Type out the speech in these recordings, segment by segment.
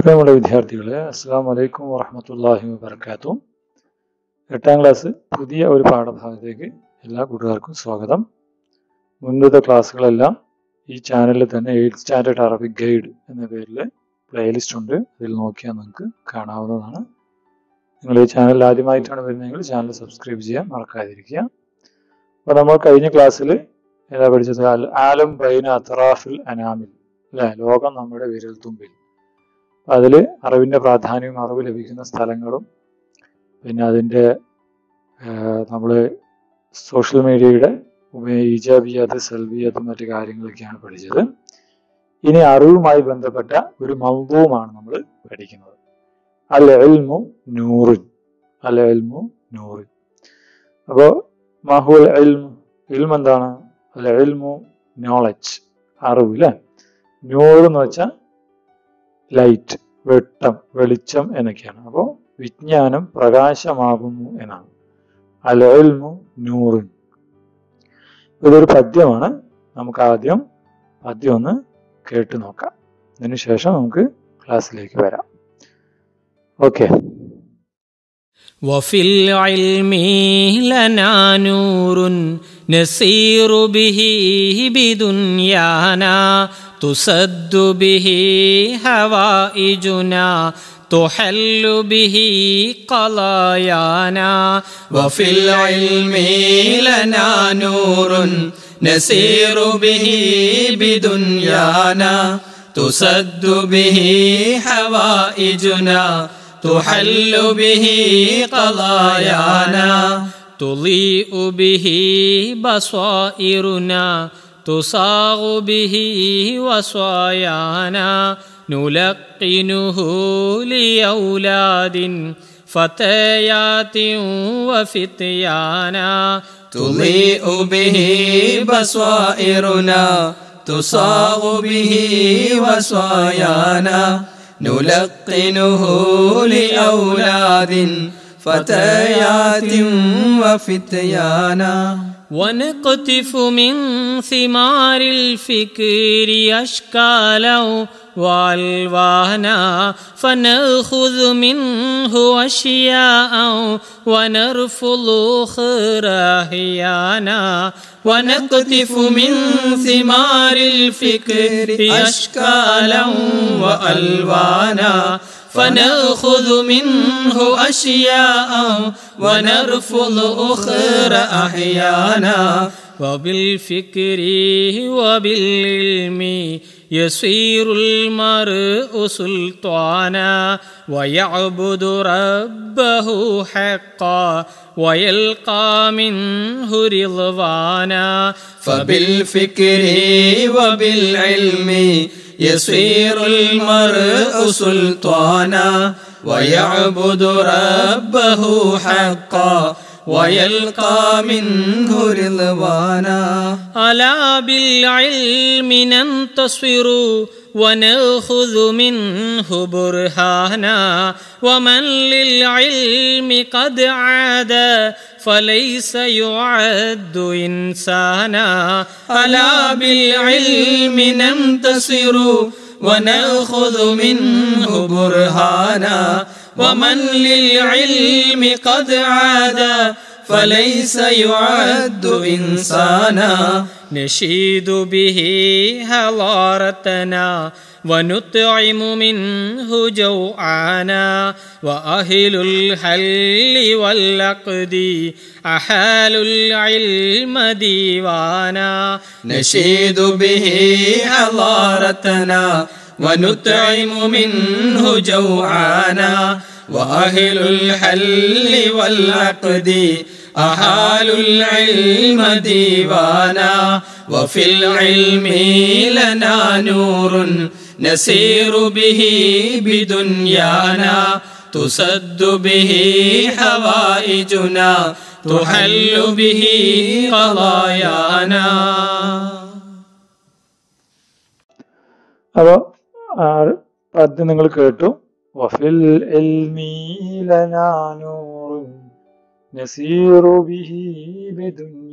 പ്രിയമുള്ള വിദ്യാർത്ഥികളെ അസ്സാം വലൈക്കും വറഹമത്തല്ലാഹി വബർക്കാത്തു എട്ടാം ക്ലാസ് പുതിയ ഒരു പാഠഭാഗത്തേക്ക് എല്ലാ കൂട്ടുകാർക്കും സ്വാഗതം മുൻപത്തെ ക്ലാസ്സുകളെല്ലാം ഈ ചാനലിൽ തന്നെ എയ്ത്ത് സ്റ്റാൻഡേർഡ് അറബിക് ഗൈഡ് എന്ന പേരിൽ പ്ലേലിസ്റ്റ് ഉണ്ട് അതിൽ നോക്കിയാൽ നിങ്ങൾക്ക് കാണാവുന്നതാണ് നിങ്ങൾ ഈ ചാനൽ ആദ്യമായിട്ടാണ് വരുന്നതെങ്കിൽ ചാനൽ സബ്സ്ക്രൈബ് ചെയ്യാൻ മറക്കാതിരിക്കുക അപ്പോൾ നമ്മൾ കഴിഞ്ഞ ക്ലാസ്സിൽ ഏതാ പഠിച്ചത് ആൽ- ആലം ബൈന അത്രാഫിൽ അനാമിൽ അല്ലെ ലോകം നമ്മുടെ വിരൽത്തുമ്പിൽ അതിൽ അറിവിൻ്റെ പ്രാധാന്യവും അറിവ് ലഭിക്കുന്ന സ്ഥലങ്ങളും പിന്നെ അതിൻ്റെ നമ്മൾ സോഷ്യൽ മീഡിയയുടെ ഈജാബിയാത്ത് സെൽവിയാത്തും മറ്റു കാര്യങ്ങളൊക്കെയാണ് പഠിച്ചത് ഇനി അറിവുമായി ബന്ധപ്പെട്ട ഒരു മൗതുവുമാണ് നമ്മൾ പഠിക്കുന്നത് അൽ എൽമു നൂറിൻ അൽ എൽമു നൂറിൻ അപ്പോൾ മഹുൽ എൽമു ഇൽമ എന്താണ് അൽ എൽമു നോളജ് അറിവ് അല്ലേ നൂറ് എന്ന് വെച്ചാൽ ലൈറ്റ് വെട്ടം വെളിച്ചം എന്നൊക്കെയാണ് അപ്പോൾ വിജ്ഞാനം പ്രകാശമാകുന്നു എന്നാണ് അൽമു നൂറിൻ ഇതൊരു പദ്യമാണ് നമുക്ക് ആദ്യം പദ്യം ഒന്ന് കേട്ട് നോക്കാം അതിനുശേഷം നമുക്ക് ക്ലാസ്സിലേക്ക് വരാം ഓക്കെ وفي العلم لنا نور نسير به بدنيانا تسد به هوائجنا تحل به قضايانا وفي العلم لنا نور نسير به بدنيانا تسد به حوائجنا تحل به قضايانا تضيء به بصائرنا تصاغ به وصايانا نلقنه لأولاد فتيات وفتيانا تضيء به بصائرنا تصاغ به وصايانا نلقنه لأولاد فتيات وفتيانا ونقتف من ثمار الفكر أشكالا والوانا فناخذ منه اشياء ونرفض اخرى احيانا ونقتف من ثمار الفكر أشكالا وألوانا فنأخذ منه أشياء ونرفض أخرى أحيانا وبالفكر وبالعلم يصير المرء سلطانا ويعبد ربه حقا ويلقى منه رضوانا فبالفكر وبالعلم يصير المرء سلطانا ويعبد ربه حقا ويلقى منه رضوانا ألا بالعلم ننتصر ونأخذ منه برهانا ومن للعلم قد عاد فليس يعد إنسانا ألا بالعلم ننتصر ونأخذ منه برهانا ومن للعلم قد عاد فليس يعد إنسانا نشيد به هضارتنا ونطعم منه جوعانا وأهل الحل والعقد أحال العلم ديوانا نشيد به حضارتنا ونطعم منه جوعانا وأهل الحل والعقد أحال العلم ديوانا وفي العلم لنا نور نسير به بدنيانا تسد به حوائجنا تحل به قضايانا അപ്പോൾ പദ്യം നിങ്ങൾ കേട്ടു വഫിൽ ഇൽമി ലനാ നൂറുൻ നസീറു ബിഹി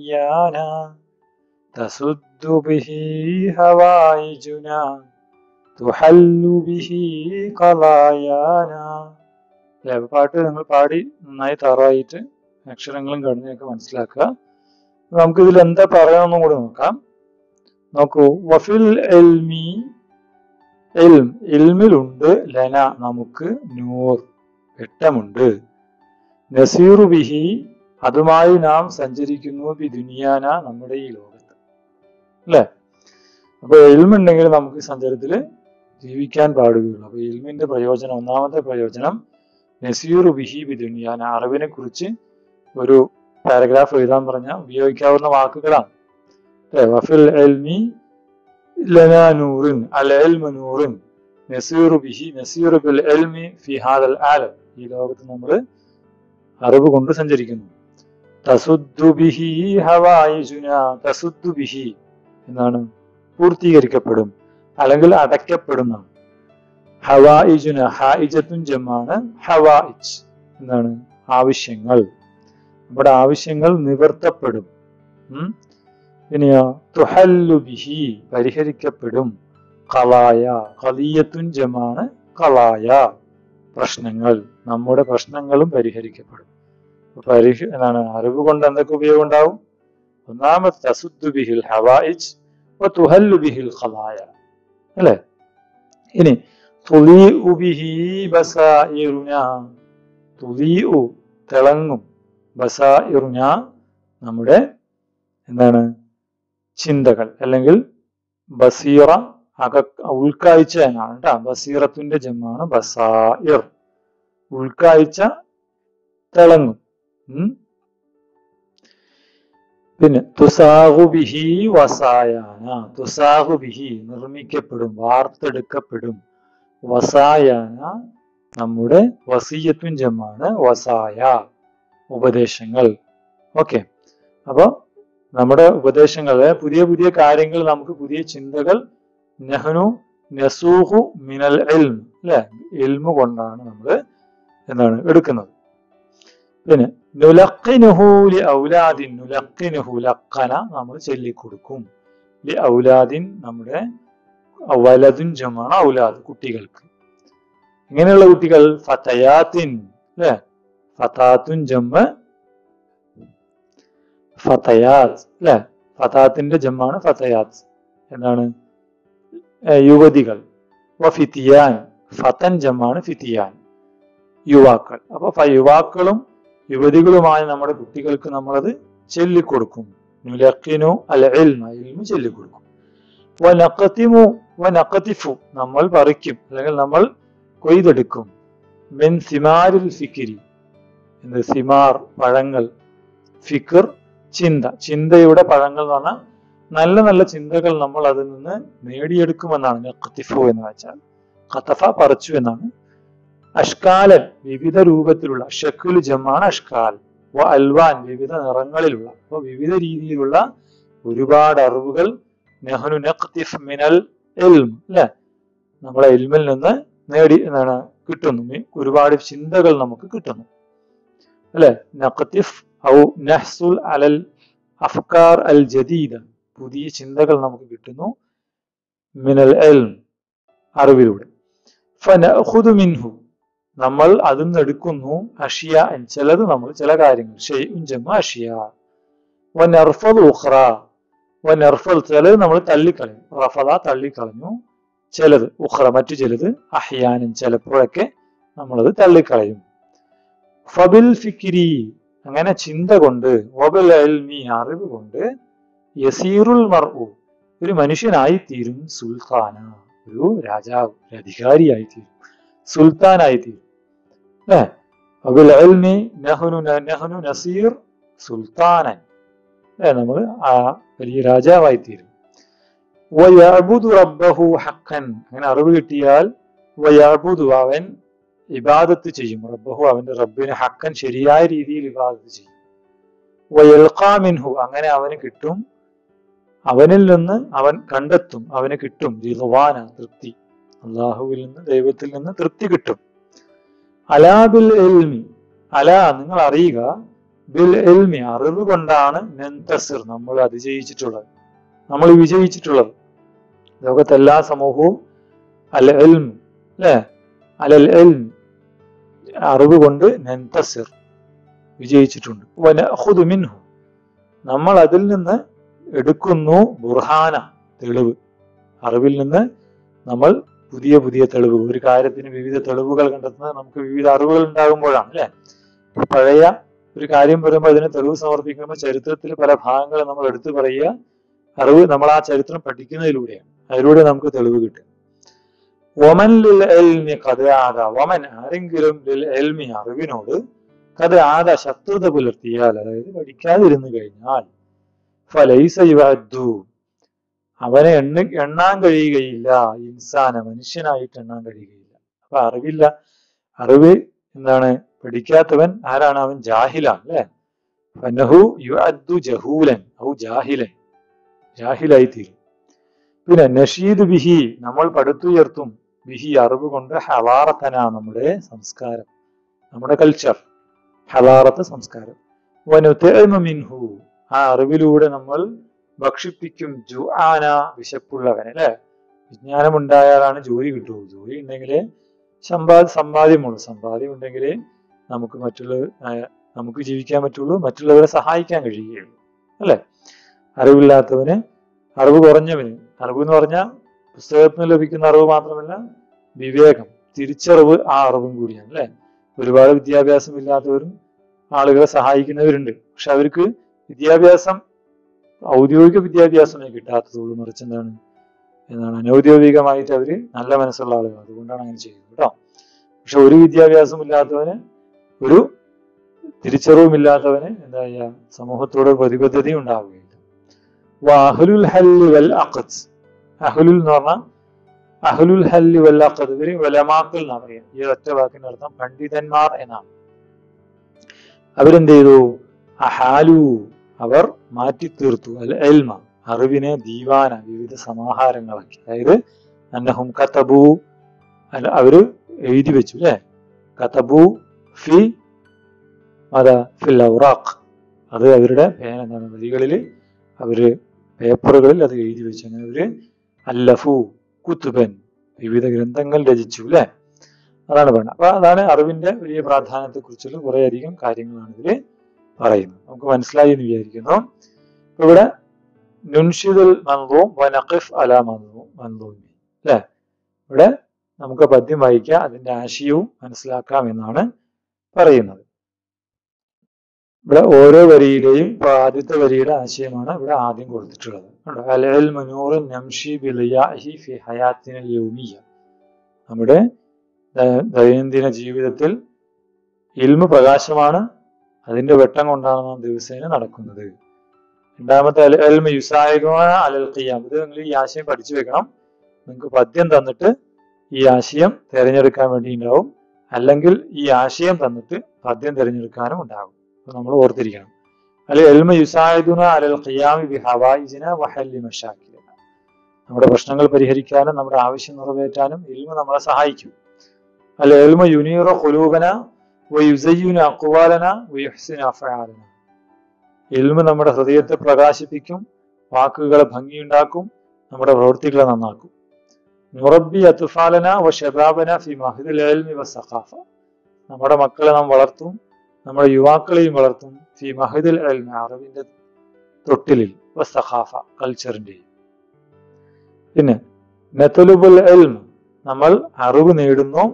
ബിദുനിയാന തസുദ്ദു ബിഹി ഹവായിജുന തുഹല്ലു ബിഹി ഖലായാന അല്ലെ അപ്പൊ പാട്ട് നിങ്ങൾ പാടി നന്നായി തറായിട്ട് അക്ഷരങ്ങളും ഘടനയൊക്കെ മനസ്സിലാക്കുക നമുക്ക് ഇതിൽ എന്താ പറയാമെന്നും കൂടി നോക്കാം നോക്കൂ വഫിൽ എൽമി എൽം എൽമിലുണ്ട് ലന നമുക്ക് നൂർ വെട്ടമുണ്ട് നസീറു ബിഹി അതുമായി നാം സഞ്ചരിക്കുന്നു ബി ദുനിയാന നമ്മുടെ ഈ ലോകത്ത് അല്ലെ അപ്പൊ എൽമുണ്ടെങ്കിൽ നമുക്ക് സഞ്ചാരത്തിൽ ജീവിക്കാൻ പാടുകയുള്ളൂ അപ്പൊ എൽമിന്റെ പ്രയോജനം ഒന്നാമത്തെ പ്രയോജനം നസീറു ബിഹി ബി ദുനിയാന അറിവിനെ കുറിച്ച് ഒരു പാരഗ്രാഫ് എഴുതാൻ പറഞ്ഞ ഉപയോഗിക്കാവുന്ന വാക്കുകളാണ് അല്ലേ? വഫിൽ എൽമി ലനാ നൂറിൻ അൽ എൽമു നൂറിൻ നസീറു ബിഹി നസീറു ബിൽ എൽമി ഫി ഹാദൽ ആലം ഈ ലോകത്ത് നമ്മൾ അറിവ് കൊണ്ട് സഞ്ചരിക്കുന്നു തസുദ്ദു ബിഹി ഹവായിജുന തസുദ്ദു ബിഹി എന്നാണ് പൂർത്തീകരിക്കപ്പെടും അല്ലെങ്കിൽ അടയ്ക്കപ്പെടുന്നതാണ് ഹവായിജുന ഹായിജത്തുൻ ജമാണ് ഹവായിജ് എന്താണ് ആവശ്യങ്ങൾ നമ്മുടെ ആവശ്യങ്ങൾ നിവർത്തപ്പെടും ഉം. ഇനിയോ തുഹല്ലു ബിഹി പരിഹരിക്കപ്പെടും കളായ കളീയത്തുൻ ജമാണ് കളായ പ്രശ്നങ്ങൾ നമ്മുടെ പ്രശ്നങ്ങളും പരിഹരിക്കപ്പെടും അപ്പൊ പരിഹ എന്താണ് അറിവ് കൊണ്ട് എന്തൊക്കെ ഉപയോഗം ഉണ്ടാവും ഒന്നാമത് തസുദ്ദു ബിഹിൽ ഹവായിജ് തുഹല്ലു ബിഹിൽ ഖലായ അല്ലേ ഇനി തുലീഉ ബിഹി ബസായിറുന തുലീഉ തിളങ്ങും ബസായിറുന നമ്മുടെ എന്താണ് ചിന്തകൾ അല്ലെങ്കിൽ ബസീറ അക ഉൾക്കാഴ്ച എന്നാണ് കേട്ടോ ബസീറത്തിന്റെ ജമ്മാണ് ബസായിർ ഉൾക്കാഴ്ച തിളങ്ങും ഉം. പിന്നെ തുസാഹുബിഹി വസായാന തുസാഹുബിഹി നിർമ്മിക്കപ്പെടും വാർത്തെടുക്കപ്പെടും വസായാന നമ്മുടെ വസീയത്തും ജമ്മാണ് വസായ ഉപദേശങ്ങൾ ഓക്കെ അപ്പൊ നമ്മുടെ ഉപദേശങ്ങള് പുതിയ പുതിയ കാര്യങ്ങൾ നമുക്ക് പുതിയ ചിന്തകൾ നെഹ്നു നസൂഹു മിനൽ എൽം അല്ലെ എൽമു കൊണ്ടാണ് നമ്മൾ എന്താണ് എടുക്കുന്നത് പിന്നെ നുലക്കിനുഹു ലി ഔലാദിൻ നുലക്കിനുഹു ലക്കന നമ്മൾ ചൊല്ലിക്കൊടുക്കും ലി ഔലാദിൻ നമ്മുടെ വലതും ജമാണ് ഔലാദ് കുട്ടികൾക്ക് ഇങ്ങനെയുള്ള കുട്ടികൾ ഫതയാത്തിൻ അല്ലെ ഫതാത്തുൻ ജമ്മ ഫതയാത്ത് അല്ലെ ഫതാത്തിന്റെ ജമ്മാണ് ഫതയാത്ത് എന്താണ് ഏർ യുവതികൾ വ ഫിത്തിയാൻ ഫതൻ ജമ്മാണ് ഫിത്തിയാൻ യുവാക്കൾ അപ്പൊ ഫ- യുവാക്കളും യുവതികളുമായ നമ്മുടെ കുട്ടികൾക്ക് നമ്മളത് ചൊല്ലിക്കൊടുക്കും നുലക്കിനു അൽ ഇൽമ ഇൽമ ചൊല്ലിക്കൊടുക്കും വനഖത്തിമു വനഖത്തിഫു നമ്മൾ പറിക്കും അല്ലെങ്കിൽ നമ്മൾ കൊയ്തെടുക്കും മിൻ സിമാരിൽ ഫിക്കിരി എന്ത് സിമാർ പഴങ്ങൾ ഫിക്കർ ചിന്ത ചിന്തയുടെ പഴങ്ങൾ എന്ന് പറഞ്ഞാൽ നല്ല നല്ല ചിന്തകൾ നമ്മൾ അതിൽ നിന്ന് നേടിയെടുക്കുമെന്നാണ് നഖത്തിഫു എന്ന് വെച്ചാൽ ഖത്തഫ പറിച്ചു എന്നാണ് അഷ്കാലൻ വിവിധ രൂപത്തിലുള്ള ഷക്കുൽ ജമാണ് അഷ്കാൽ വ അൽവാൻ വിവിധ നിറങ്ങളിലുള്ള അപ്പൊ വിവിധ രീതിയിലുള്ള ഒരുപാട് അറിവുകൾ നെഹ്നു നഖ്തിഫ് മിനൽ ഇൽം അല്ലെ നമ്മളെ ഇൽമിൽ നിന്ന് നേടി എന്താണ് കിട്ടുന്നു മി- ഒരുപാട് ചിന്തകൾ നമുക്ക് കിട്ടുന്നു അല്ലെ നഖ്തിഫ് ഔ നഹ്സുൽ അലൽ അഫ്കാർ അൽ ജദീദ പുതിയ ചിന്തകൾ നമുക്ക് കിട്ടുന്നു മിനൽ എൽം അറിവിലൂടെ ഫനഖുദു മിൻഹു നമ്മൾ അതിൽ നിന്ന് എടുക്കുന്നു അഷിയ ചിലത് നമ്മൾ ചില കാര്യങ്ങൾ ഷെയ്ഉൻ ജമ അഷിയ വനർഫൽ ഉഖ്റ വനർഫൽ ചിലത് നമ്മൾ തള്ളിക്കളയും റഫദ തള്ളിക്കളഞ്ഞു ചിലത് ഉഖ്റ മറ്റു ചിലത് അഹ്യാനും ചിലപ്പോഴൊക്കെ നമ്മളത് തള്ളിക്കളയും ഫബിൽ ഫിക്കിരി അങ്ങനെ ചിന്ത കൊണ്ട് വബിൽ എൽമി അറിവ് കൊണ്ട് യസീറുൽ മർഉ ഒരു മനുഷ്യനായി തീരും സുൽത്താന ഒരു രാജാവ് ഒരു അധികാരിയായി തീരും സുൽത്താനായി തീരും അല്ലേ വബിൽ എൽമി നഹ്നു ന- നഹ്നു നസീർ സുൽത്താനൻ അല്ലേ നമ്മൾ ആ വലിയ രാജാവായി തീരും വയഅബുദു റബ്ബഹു ഹഖൻ അങ്ങനെ അറിവ് കിട്ടിയാൽ വയഅബുദു അവൻ ഇബാദത്ത് ചെയ്യും റബ്ബഹു അവന്റെ റബ്ബിന് ഹക്കൻ ശരിയായ രീതിയിൽ ഇബാദത്ത് ചെയ്യും വയൽഖാ മിൻഹു അങ്ങനെ അവന് കിട്ടും അവനിൽ നിന്ന് അവൻ കണ്ടെത്തും അവന് കിട്ടും റിദ്വാന തൃപ്തി അള്ളാഹുവിൽ നിന്ന് ദൈവത്തിൽ നിന്ന് തൃപ്തി കിട്ടും അലാ ബിൽ എൽമി അല നിങ്ങൾ അറിയുക ബിൽ എൽമി അറിവ് കൊണ്ടാണ് നെന്തസിർ നമ്മൾ അതിജയിച്ചിട്ടുള്ളത് നമ്മൾ വിജയിച്ചിട്ടുള്ളത് ലോകത്തെല്ലാ സമൂഹവും അൽ എൽം അല്ലേ അലൽ എൽം അറിവ് കൊണ്ട് നന്തസിർ വിജയിച്ചിട്ടുണ്ട് വനഖുദു മിൻഹു നമ്മൾ അതിൽ നിന്ന് എടുക്കുന്നു ബുർഹാന തെളിവ് അറിവിൽ നിന്ന് നമ്മൾ പുതിയ പുതിയ തെളിവ് ഒരു കാര്യത്തിന് വിവിധ തെളിവുകൾ കണ്ടെത്തുന്നത് നമുക്ക് വിവിധ അറിവുകൾ ഉണ്ടാകുമ്പോഴാണ് അല്ലെ പഴയ ഒരു കാര്യം വരുമ്പോൾ അതിന് തെളിവ് സമർപ്പിക്കുമ്പോൾ ചരിത്രത്തിൽ പല ഭാഗങ്ങൾ നമ്മൾ എടുത്തു പറയുക അറിവ് നമ്മൾ ആ ചരിത്രം പഠിക്കുന്നതിലൂടെയാണ് അതിലൂടെ നമുക്ക് തെളിവ് കിട്ടും ഒമൻ ലിൽ എൽമി കത് ആദ ഒമൻ ആരെങ്കിലും ലിൽ എൽമി അറിവിനോട് കത് ആദ ശത്രുത പുലർത്തിയാൽ അതായത് പഠിക്കാതിരുന്നു കഴിഞ്ഞാൽ ഫലൈസ യുഅദ്ദു അവനെ എണ്ണ എണ്ണാൻ കഴിയുകയില്ല ഇൻസാന മനുഷ്യനായിട്ട് എണ്ണാൻ കഴിയുകയില്ല അപ്പൊ അറിവില്ല അറിവ് എന്താണ് പഠിക്കാത്തവൻ ആരാണ് അവൻ ജാഹിലാണ് അല്ലെ ഫനഹു യുഅദ്ദു ജഹൂലൻ ഔ ജാഹിലൻ ജാഹിലായി തീരും പിന്നെ നഷീദ് ബിഹി നമ്മൾ പടുത്തുയർത്തും ബിഹി അറിവ് കൊണ്ട് ഹലാറത്തന നമ്മുടെ സംസ്കാരം നമ്മുടെ കൾച്ചർ ഹലാറത്ത് സംസ്കാരം വനുത്തേമ മിൻഹു ആ അറിവിലൂടെ നമ്മൾ ഭക്ഷിപ്പിക്കും ജുആന വിശപ്പുള്ളവൻ അല്ലെ വിജ്ഞാനം ഉണ്ടായാലാണ് ജോലി കിട്ടുള്ളൂ ജോലി ഉണ്ടെങ്കിലേ സമ്പാദ സമ്പാദ്യമുള്ളൂ സമ്പാദ്യം ഉണ്ടെങ്കിലേ നമുക്ക് മറ്റുള്ള നമുക്ക് ജീവിക്കാൻ പറ്റുള്ളൂ മറ്റുള്ളവരെ സഹായിക്കാൻ കഴിയുകയുള്ളൂ അല്ലെ അറിവില്ലാത്തവന് അറിവ് കുറഞ്ഞവന് അറിവ് എന്ന് പറഞ്ഞാൽ പുസ്തകത്തിൽ നിന്ന് ലഭിക്കുന്ന അറിവ് മാത്രമല്ല വിവേകം തിരിച്ചറിവ് ആ അറിവും കൂടിയാണ് അല്ലെ ഒരുപാട് വിദ്യാഭ്യാസം ഇല്ലാത്തവരും ആളുകളെ സഹായിക്കുന്നവരുണ്ട് പക്ഷെ അവർക്ക് വിദ്യാഭ്യാസം ഔദ്യോഗിക വിദ്യാഭ്യാസമേ കിട്ടാത്തതുള്ളൂ മറിച്ച് എന്താണ് എന്താണ് അനൗദ്യോഗികമായിട്ട് അവര് നല്ല മനസ്സുള്ള ആളുകൾ അതുകൊണ്ടാണ് അങ്ങനെ ചെയ്യുന്നത് കേട്ടോ പക്ഷെ ഒരു വിദ്യാഭ്യാസം ഇല്ലാത്തവന് ഒരു തിരിച്ചറിവുമില്ലാത്തവന് എന്താ ചെയ്യുക സമൂഹത്തോട് പ്രതിബദ്ധതയും ഉണ്ടാവുകയില്ല അഹ്ലുൽ ഹല്ലി വൽ അഖദ് അഹ്ലുൽ എന്ന് പറഞ്ഞാൽ അഹ്ലുൽ ഹല്ലി വൽ അഖദ് ഇവര് വലമാക്കൾ എന്നാ പറയുക ഈ ഒറ്റ വാക്കിന്റെ അർത്ഥം പണ്ഡിതന്മാർ എന്നാണ് അവരെന്ത് ചെയ്തു അഹാലു അവർ മാറ്റി തീർത്തു അൽ എൽമ അറിവിനെ ദീവാന വിവിധ സമാഹാരങ്ങളാക്കി അതായത് അന്നഹും കത്തബു അല്ല അവര് എഴുതി വെച്ചു അല്ലെ കത്തബു ഫി അതാ ഫിൽ ഔറാഖ് അത് അവരുടെ പേന എന്താണ് വരികളിൽ അവര് പേപ്പറുകളിൽ അത് എഴുതി വെച്ചു അങ്ങനെ അവര് അല്ലഫു കുത്തുബൻ വിവിധ ഗ്രന്ഥങ്ങൾ രചിച്ചു അല്ലെ അതാണ് പറയുന്നത് അപ്പൊ അതാണ് അറിവിന്റെ വലിയ പ്രാധാന്യത്തെ കുറിച്ചുള്ള കുറെ അധികം കാര്യങ്ങളാണ് ഇതില് പറയുന്നത് നമുക്ക് മനസ്സിലായി എന്ന് വിചാരിക്കുന്നു ഇപ്പൊ ഇവിടെ നുൻഷിദുൽ മൻദൂം വനഖിഫ് അല മൻദൂം മൻദൂമി അല്ലെ ഇവിടെ നമുക്ക് പദ്യം വായിക്കാം അതിന്റെ ആശയവും മനസ്സിലാക്കാം എന്നാണ് പറയുന്നത് ഇവിടെ ഓരോ വരിയിലെയും ഇപ്പൊ ആദ്യത്തെ വരിയുടെ ആശയമാണ് ഇവിടെ ആദ്യം കൊടുത്തിട്ടുള്ളത് കണ്ടോ? അൽ ഇൽമു നൂറുൻ നംഷി ബിളിയാഹി ഫി ഹയാത്തിനൽ യൗമിയ നമ്മുടെ ദ- ദൈനംദിന ജീവിതത്തിൽ ഇൽമു പ്രകാശമാണ് അതിന്റെ വെട്ടം കൊണ്ടാണ് നാം ദിവസേന നടക്കുന്നത് രണ്ടാമത്തെ അൽ ഇൽമു യുസായിഖുന അലൽ ഖിയാം ഇത് നിങ്ങൾ ഈ ആശയം പഠിച്ചു വെക്കണം നിങ്ങൾക്ക് പദ്യം തന്നിട്ട് ഈ ആശയം തിരഞ്ഞെടുക്കാൻ വേണ്ടി ഉണ്ടാവും അല്ലെങ്കിൽ ഈ ആശയം തന്നിട്ട് പദ്യം തിരഞ്ഞെടുക്കാനും ഉണ്ടാകും അപ്പൊ നമ്മൾ ഓർത്തിരിക്കണം അൽ എൽമ യുസായിദുന അലൽ ഖിയാമി ബി ഹവായിജിന വഹല്ലി മഷാക്കിലന നമ്മുടെ പ്രശ്നങ്ങൾ പരിഹരിക്കാനും നമ്മുടെ ആവശ്യം നിറവേറ്റാനും ഇൽമ നമ്മളെ സഹായിക്കും അൽ എൽമ യുനീറ ഖുലൂബന വയുസയ്യുന അഖ്വാലന വയുഹ്സിന അഫആലന ഇൽമ നമ്മുടെ ഹൃദയത്തെ പ്രകാശിപ്പിക്കും വാക്കുകളെ ഭംഗിയുണ്ടാക്കും നമ്മുടെ പ്രവൃത്തികളെ നന്നാക്കും നുറബി അത്തുഫാലന വ ഷബാബന ഫി മഹദിൽ ഇൽമി വ സഖാഫ നമ്മുടെ മക്കളെ നാം വളർത്തും നമ്മുടെ യുവാക്കളെയും വളർത്തും ഫി മഹദിൽ ഇൽമി അറിവിന്റെ തൊട്ടിലിൽ വ സഖാഫ കൾച്ചറിന്റെയും പിന്നെ മെത്തലുബുൽ ഇൽം നമ്മൾ അറിവ് നേടുന്നു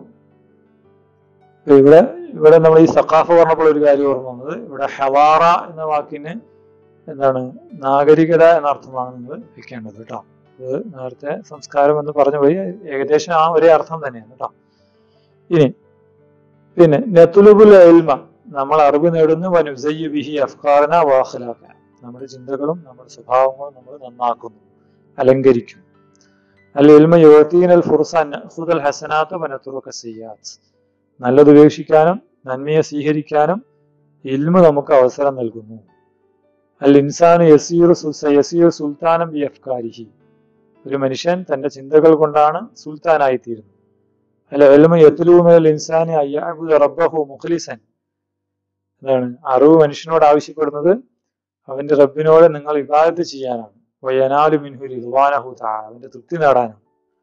ഇപ്പൊ ഇവിടെ ഇവിടെ നമ്മൾ ഈ സഖാഫ പറഞ്ഞപ്പോൾ ഒരു കാര്യം ഓർമ്മ വന്നത് ഇവിടെ ഹവാറ എന്ന വാക്കിന് എന്താണ് നാഗരികത എന്ന അർത്ഥമാണ് നിങ്ങൾ വെക്കേണ്ടത് കേട്ടോ ഇത് നേരത്തെ സംസ്കാരം എന്ന് പറഞ്ഞു പോയി ഏകദേശം ആ ഒരേ അർത്ഥം തന്നെയാണ് കേട്ടോ ഇനി പിന്നെ നെത്തുലുബുൽ എൽമ നമ്മൾ അറിവ് നേടുന്നു വനുസയ്യു ബിഹി അഫ്കാരന വാഹലാക്ക നമ്മുടെ ചിന്തകളും നമ്മുടെ സ്വഭാവങ്ങളും നമ്മൾ നന്നാക്കുന്നു അലങ്കരിക്കും അൽ ഇൽമ യുവത്തീൻ അൽ ഫുർസാൻ ഹുദൽ ഹസനാത്ത് വനത്തുറുക്ക സിയാത്ത് നല്ലത് ഉപേക്ഷിക്കാനും നന്മയെ സ്വീകരിക്കാനും ഇൽമ നമുക്ക് അവസരം നൽകുന്നു അൽ ഇൻസാൻ യസീർ സു- യസീർ സുൽത്താനം ബി അഫ്കാരിഹി ഒരു മനുഷ്യൻ തന്റെ ചിന്തകൾ കൊണ്ടാണ് സുൽത്താനായി തീരുന്നത് അല്ല എൽമ യത്തുലൂമൽ ഇൻസാനി അയ്യാബുദ് റബ്ബഹു മുഖ്ലിസൻ എന്താണ് അറിവ് മനുഷ്യനോട് ആവശ്യപ്പെടുന്നത് അവന്റെ റബ്ബിനോട് നിങ്ങൾ ഇബാദത്ത് ചെയ്യാനാണ് വയനാലു മിൻഹു റിദ്വാനഹു തആല അവന്റെ തൃപ്തി നേടാനാണ്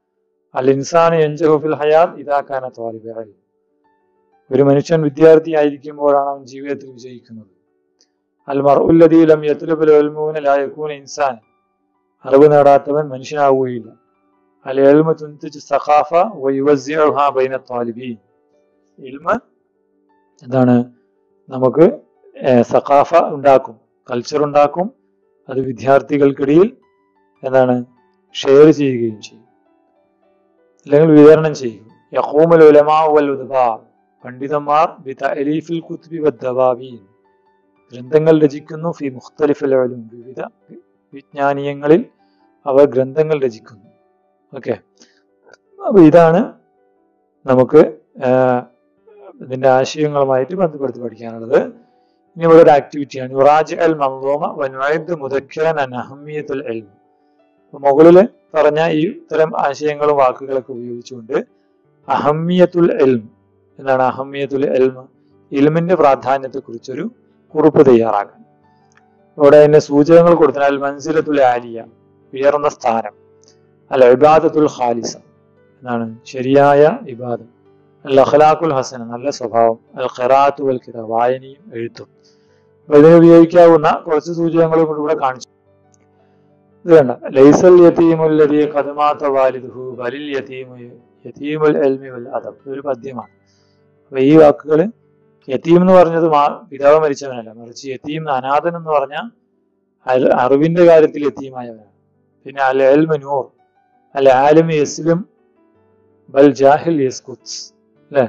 അൽ ഇൻസാൻ എൻജഹുഫിൽ ഹയാൽ ഇതാക്കാന തോലിബിൽ ഒരു മനുഷ്യൻ വിദ്യാർത്ഥിയായിരിക്കുമ്പോഴാണ് അവൻ ജീവിതത്തിൽ വിജയിക്കുന്നത് അൽ മർഉല്ലദീലം യത്ലുബുൽ ഉൽമൂന ലാ യകൂന ഇൻസാൻ അറിവ് നേടാത്തവൻ മനുഷ്യനാവുകയില്ല അൽ ഇൽമു തുൻതിജ് സഖാഫ വയുവസ്സിഉഹാ ബൈന ത്വാലിബീൻ ഇൽമ എന്താണ് നമുക്ക് ഏഹ്, സഖാഫ ഉണ്ടാക്കും കൾച്ചർ ഉണ്ടാക്കും അത് വിദ്യാർത്ഥികൾക്കിടയിൽ എന്താണ് ഷെയർ ചെയ്യുകയും ചെയ്യും അല്ലെങ്കിൽ വിതരണം ചെയ്യും യഖൂമുൽ ഉലമാ വൽ ഉദ്ബാ പണ്ഡിതന്മാർ ബിതഅലീഫിൽ കുത്ബി വദ്ദവാബീൻ ഗ്രന്ഥങ്ങൾ രചിക്കുന്നു ഫി മുഖ്തലിഫിൽ ഉലൂം വിവിധ വിജ്ഞാനീയങ്ങളിൽ അവർ ഗ്രന്ഥങ്ങൾ രചിക്കുന്നു ഓക്കെ അപ്പൊ ഇതാണ് നമുക്ക് ആഹ്, ഇതിന്റെ ആശയങ്ങളുമായിട്ട് ബന്ധപ്പെടുത്തി പഠിക്കാനുള്ളത് ഇനി ഇവിടെ ഒരു ആക്ടിവിറ്റിയാണ് യുറാജ് അൽ മൻദൂമ വനുഅദ് മുദക്കറൻ അൻ അഹമ്മിയത്തുൽ ഇൽം അപ്പൊ മുകളിൽ പറഞ്ഞ ഈ ഇത്തരം ആശയങ്ങളും വാക്കുകളൊക്കെ ഉപയോഗിച്ചുകൊണ്ട് അഹമ്മിയത്തുൽ എൽം എന്താണ് അഹമ്മിയത്തുൽ എൽം ഇൽമിന്റെ പ്രാധാന്യത്തെ കുറിച്ചൊരു കുറിപ്പ് തയ്യാറാക്കാൻ ഇവിടെ അതിന്റെ സൂചകങ്ങൾ കൊടുത്താൽ മൻസിലത്തുൽ ആലിയ ഉയർന്ന സ്ഥാനം അല്ല ഇബാദത്തുൽ ഖാലിസ എന്നാണ് ശരിയായ ഇബാദം അൽ അഖ്ലാഖുൽ ഹസന നല്ല സ്വഭാവം അൽ ഖിറാത്തു വൽ കിതാബ് വായനയും എഴുത്തും അപ്പൊ ഇതിന് ഉപയോഗിക്കാവുന്ന കുറച്ച് സൂചകങ്ങളും കൂടി ഇവിടെ കാണിച്ചു ഇത് വേണ്ട ലൈസൽ യതീമുല്ലതി കദമാത്ത വാലിദുഹു ബലിൽ യതീമു യതീമുൽ എൽമി വൽ അദബ് ഒരു പദ്യമാണ് അപ്പൊ ഈ വാക്കുകൾ യതീം എന്ന് പറഞ്ഞത് മാ പിതാവ് മരിച്ചവനല്ല മറിച്ച് യതീം അനാഥൻ എന്ന് പറഞ്ഞ അൽ- അറിവിന്റെ കാര്യത്തിൽ യതീമായവനാണ് പിന്നെ അൽ എൽമ നൂർ അൽ ആലിം യസ്ലിം ബൽ ജാഹിൽ യസ്കുത്സ് അല്ലെ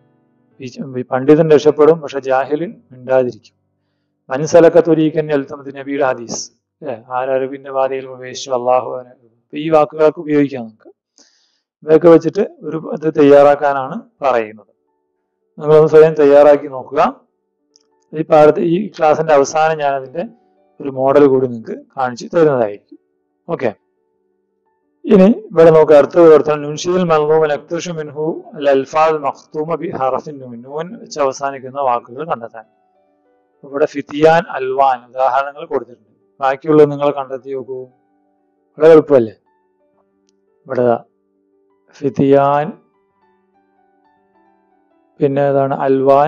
ഈ പണ്ഡിതൻ രക്ഷപ്പെടും പക്ഷെ ജാഹിൽ മിണ്ടാതിരിക്കും മനസ്സലക്ക തൊരീക്കൻ എൽത്തമത് നബിയുടെ ഹദീസ് അല്ലെ ആരറിവിന്റെ പാതയിൽ പ്രവേശിച്ചു അള്ളാഹു അവനെ അപ്പൊ ഈ വാക്കുകളൊക്കെ ഉപയോഗിക്കാം നമുക്ക് ഇതൊക്കെ വെച്ചിട്ട് ഒരു ഇത് തയ്യാറാക്കാനാണ് പറയുന്നത് നിങ്ങളൊന്ന് സ്വയം തയ്യാറാക്കി നോക്കുക ഈ പാഠത്തെ ഈ ക്ലാസ്സിന്റെ അവസാനം ഞാൻ അതിന്റെ ഒരു മോഡൽ കൂടി നിങ്ങൾക്ക് കാണിച്ചു തരുന്നതായിരിക്കും ഓക്കെ ഇനി ഇവിടെ നോക്കുക അടുത്ത വിവർത്തനം നുൻഷിയിൽ മൽനൂമൻ അക്തഷു മിൻഹു അൽ അൽഫാൽ മഖ്തൂമ ബി ഹറഫിൻ നൂൻ നൂൻ വെച്ച് അവസാനിക്കുന്ന വാക്കുകൾ കണ്ടെത്താൻ ഇവിടെ ഫിത്തിയാൻ അൽവാൻ ഉദാഹരണങ്ങൾ കൊടുത്തിട്ടുണ്ട് ബാക്കിയുള്ളത് നിങ്ങൾ കണ്ടെത്തി നോക്കൂ വളരെ എളുപ്പമല്ലേ ഇവിടെ ദാ ഫിത്തിയാൻ പിന്നെ ഏതാണ് അൽവാൻ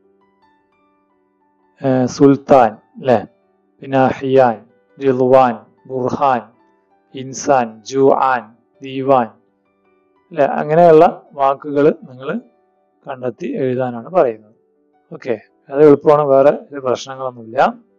ഏർ സുൽത്താൻ അല്ലെ പിന്നെ അഹിയാൻ റിദ്വാൻ ബുർഹാൻ ഇൻസാൻ ജുആൻ ദീവാൻ അല്ലെ അങ്ങനെയുള്ള വാക്കുകൾ നിങ്ങൾ കണ്ടെത്തി എഴുതാനാണ് പറയുന്നത് ഓക്കെ അത് എളുപ്പമാണ് വേറെ ഒരു പ്രശ്നങ്ങളൊന്നുമില്ല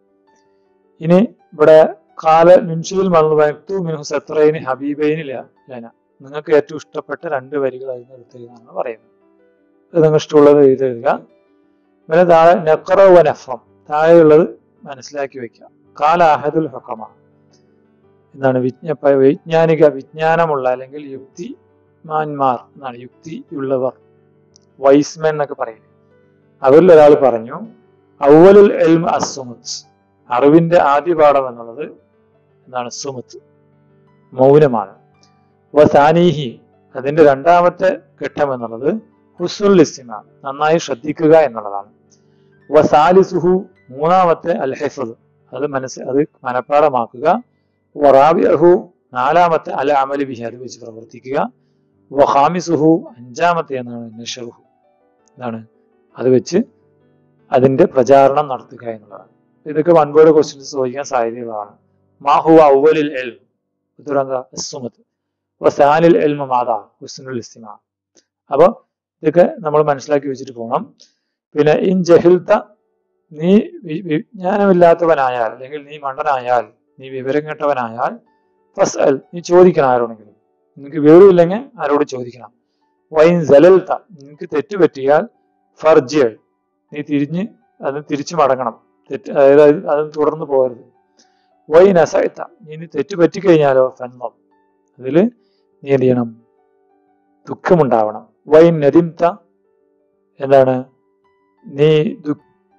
ഇനി ഇവിടെ കാല മിൻഷുൽ മൽബു മിൻഹു സത്രൈനി ഹബീബൈനി ല- ലന നിങ്ങൾക്ക് ഏറ്റവും ഇഷ്ടപ്പെട്ട രണ്ട് വരികൾ അതിൽ നിന്ന് എടുത്തെഴുതാനാണ് പറയുന്നത് അത് നിങ്ങൾ ഇഷ്ടമുള്ളത് എഴുതെഴുതുക പിന്നെ താഴെ നഖറ വ നഫം താഴെയുള്ളത് മനസ്സിലാക്കി വെക്കുക കാല അഹദുൽ ഹക്കമ എന്താണ് വിജ്ഞ പ- വൈജ്ഞാനിക വിജ്ഞാനമുള്ള അല്ലെങ്കിൽ യുക്തിമാന്മാർ എന്നാണ് യുക്തിയുള്ളവർ വൈസ്മെൻ എന്നൊക്കെ പറയുന്നത് അവരിൽ ഒരാൾ പറഞ്ഞു ഔവലുൽ എൽം അസുമത്ത് അറിവിന്റെ ആദ്യ പാഠം എന്നുള്ളത് എന്താണ് സുമത്ത് മൗനമാണ് വസാനീഹി അതിന്റെ രണ്ടാമത്തെ ഘട്ടം എന്നുള്ളത് ഹുസ്നുൽ ഇസ്തിമ നന്നായി ശ്രദ്ധിക്കുക എന്നുള്ളതാണ് വസാലിസുഹു മൂന്നാമത്തെ അൽ ഹിഫദ് അത് മനസ്സ് അത് മനഃപ്പാടമാക്കുക വറാബിഅഹു നാലാമത്തെ അൽ അമലി ബിഹി അത് വെച്ച് പ്രവർത്തിക്കുക വഹാമിസുഹു അഞ്ചാമത്തെ എന്നാണ് നഷറുഹു എന്താണ് അത് വെച്ച് അതിന്റെ പ്രചാരണം നടത്തുക എന്നുള്ളതാണ് ഇതൊക്കെ വൺ വേർഡ് ക്വസ്റ്റ്യൻസ് ചോദിക്കാൻ സാധ്യതയുള്ളതാണ് മാഹു ഔവലിൽ എൽ ഉത്തരന്ത അസുമത്ത് വസാനിൽ എൽമ മാതാ ഹുസ്നുൽ ഇസ്തിമ അപ്പൊ ഇതൊക്കെ നമ്മൾ മനസ്സിലാക്കി വെച്ചിട്ട് പോകണം പിന്നെ ഇൻ ജഹിൽത്ത നീ വി- വിജ്ഞാനമില്ലാത്തവനായാൽ അല്ലെങ്കിൽ നീ മണ്ടനായാൽ നീ വിവരം കെട്ടവനായാൽ ഫസ് അൽ നീ ചോദിക്കണം ആരോടെങ്കിലും നിനക്ക് വിവരമില്ലെങ്കിൽ ആരോട് ചോദിക്കണം വൈൻ ജലൽത്ത നിനക്ക് തെറ്റ് പറ്റിയാൽ ഫർജിയൽ നീ തിരിഞ്ഞ് അത് തിരിച്ചു മടങ്ങണം തെറ്റ് അതായത് അത് അത് തുടർന്ന് പോകരുത് വൈ നസയത്ത നീ ഇനി തെറ്റ് പറ്റിക്കഴിഞ്ഞാലോ ഫന്നം അതിൽ നീ എന്ത് ചെയ്യണം ദുഃഖമുണ്ടാവണം വൈ നദിംത എന്താണ് നീ ദു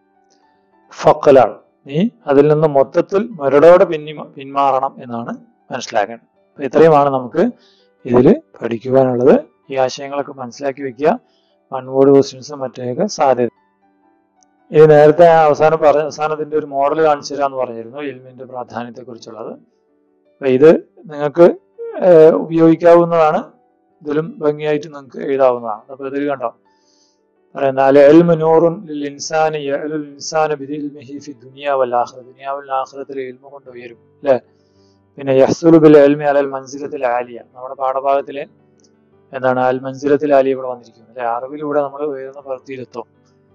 ഫക്കലാൾ നീ അതിൽ നിന്ന് മൊത്തത്തിൽ മുരടോടെ പിന്നി പിന്മാറണം എന്നാണ് മനസ്സിലാക്കേണ്ടത് അപ്പൊ ഇത്രയുമാണ് നമുക്ക് ഇതിൽ പഠിക്കുവാനുള്ളത് ഈ ആശയങ്ങളൊക്കെ മനസ്സിലാക്കി വെക്കുക വൺ വേർഡ് ക്വസ്റ്റ്യൻസും മറ്റൊക്കെ സാധ്യത ഇനി നേരത്തെ ഞാൻ അവസാനം പറഞ്ഞ അവസാനത്തിന്റെ ഒരു മോഡൽ കാണിച്ചു തരാമെന്ന് പറഞ്ഞിരുന്നു ഇൽമിന്റെ പ്രാധാന്യത്തെ കുറിച്ചുള്ളത് അപ്പൊ ഇത് നിങ്ങൾക്ക് ഏഹ്, ഉപയോഗിക്കാവുന്നതാണ് ഇതിലും ഭംഗിയായിട്ട് നിങ്ങൾക്ക് എഴുതാവുന്നതാണ് അപ്പൊ ഇതിൽ കണ്ടോ പറയുന്ന അൽ ഇൽമു നൂറുൻ ലിൽ ഇൻസാനി യഅലുൽ ഇൻസാനു ബിഇൽമിഹി ഫി ദുനിയ വൽ ആഖിറ ദുനിയാവിൽ ആഖിറത്തിൽ ഇൽമു കൊണ്ട് ഉയരും അല്ലേ പിന്നെ യഹ്സുലു ബിൽ ഇൽമി അലൽ മൻസിലത്തിൽ ആലിയ നമ്മുടെ പാഠഭാഗത്തിലെ എന്താണ് അൽ മൻസിലത്തിൽ ആലിയ ഇവിടെ വന്നിരിക്കുന്നത് അല്ലെ അറിവിലൂടെ നമ്മൾ ഉയർന്ന പ്രവൃത്തിയിലെത്തും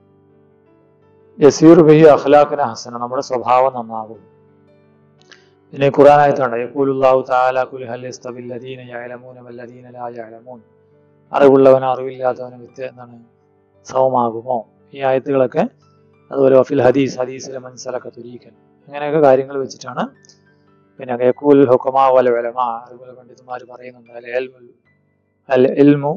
യസീർ ബിഹി അഖ്ലാഖിന ഹസന നമ്മുടെ സ്വഭാവം നന്നാകും പിന്നെ ഖുറാനായത്തുണ്ട് യഖൂലുല്ലാഹു തആല കുൽ ഹൽ യസ്തവിൽ ലദീന യഅലമൂന വല്ലദീന ലാ യഅലമൂൻ അറിവുള്ളവനും അറിവില്ലാത്തവനും വ്യത്യ എന്താണ് സമമാകുമോ ഈ ആയത്തുകളൊക്കെ അതുപോലെ വഫിൽ ഹദീസ് ഹദീസിലെ മനസ്സിലൊക്കെ തുരീക്കൻ അങ്ങനെയൊക്കെ കാര്യങ്ങൾ വെച്ചിട്ടാണ് പിന്നെ യഖൂൽ ഹുക്കമാ വല ഉലമാ അതുപോലെ പണ്ഡിതന്മാർ പറയുന്നുണ്ട് അൽ ഇൽമു അൽ ഇൽമു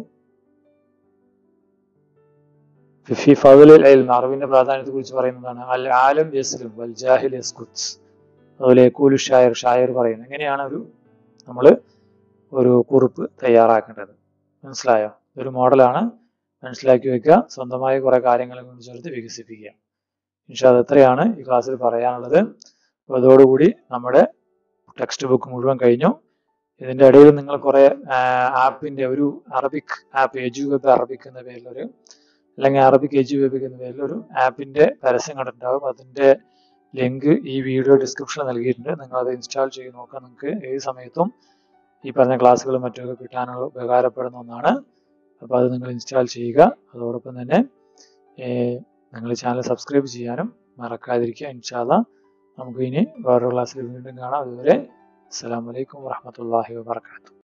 ഫി ഫضലിൽ ഇൽമ അറിവിന്റെ പ്രാധാന്യത്തെ കുറിച്ച് പറയുന്നതാണ് അൽ ആലം യസ്ലിം വൽ ജാഹിൽ യസ്കുത്ത് അതുപോലെ യഖൂലു ഷായർ ഷായർ പറയുന്നു എങ്ങനെയാണ് ഒരു നമ്മൾ ഒരു കുറിപ്പ് തയ്യാറാക്കേണ്ടത് മനസ്സിലായോ ഒരു മോഡലാണ് മനസ്സിലാക്കി വെക്കുക സ്വന്തമായി കുറെ കാര്യങ്ങൾ കൊണ്ട് ചേർത്ത് വികസിപ്പിക്കുക പക്ഷെ അത് എത്രയാണ് ഈ ക്ലാസ്സിൽ പറയാനുള്ളത് അപ്പോൾ അതോടുകൂടി നമ്മുടെ ടെക്സ്റ്റ് ബുക്ക് മുഴുവൻ കഴിഞ്ഞു ഇതിന്റെ ഇടയിൽ നിങ്ങൾ കുറെ ആപ്പിന്റെ ഒരു Arabic app edu web Arabic എന്ന പേരിലൊരു അല്ലെങ്കിൽ അറബിക് എജു വെബ് എന്ന പേരിലൊരു ആപ്പിന്റെ പരസ്യം കണ്ടിട്ടുണ്ടാവും അതിന്റെ ലിങ്ക് ഈ വീഡിയോ ഡിസ്ക്രിപ്ഷനിൽ നൽകിയിട്ടുണ്ട് നിങ്ങൾ അത് ഇൻസ്റ്റാൾ ചെയ്ത് നോക്കുക നിങ്ങൾക്ക് ഏത് സമയത്തും ഈ പറഞ്ഞ ക്ലാസ്സുകളും മറ്റൊക്കെ കിട്ടാനുള്ള ഉപകാരപ്പെടുന്ന ഒന്നാണ് അപ്പോൾ അത് നിങ്ങൾ ഇൻസ്റ്റാൾ ചെയ്യുക അതോടൊപ്പം തന്നെ നിങ്ങൾ ചാനൽ സബ്സ്ക്രൈബ് ചെയ്യാനും മറക്കാതിരിക്കുക ഇൻഷാല്ല നമുക്ക് ഇനി വേറൊരു ക്ലാസ്സിൽ വീണ്ടും കാണാം അതുവരെ അസ്സാം വലൈക്കും വാഹമത്തല്ലാഹി വാബർക്കാത്തു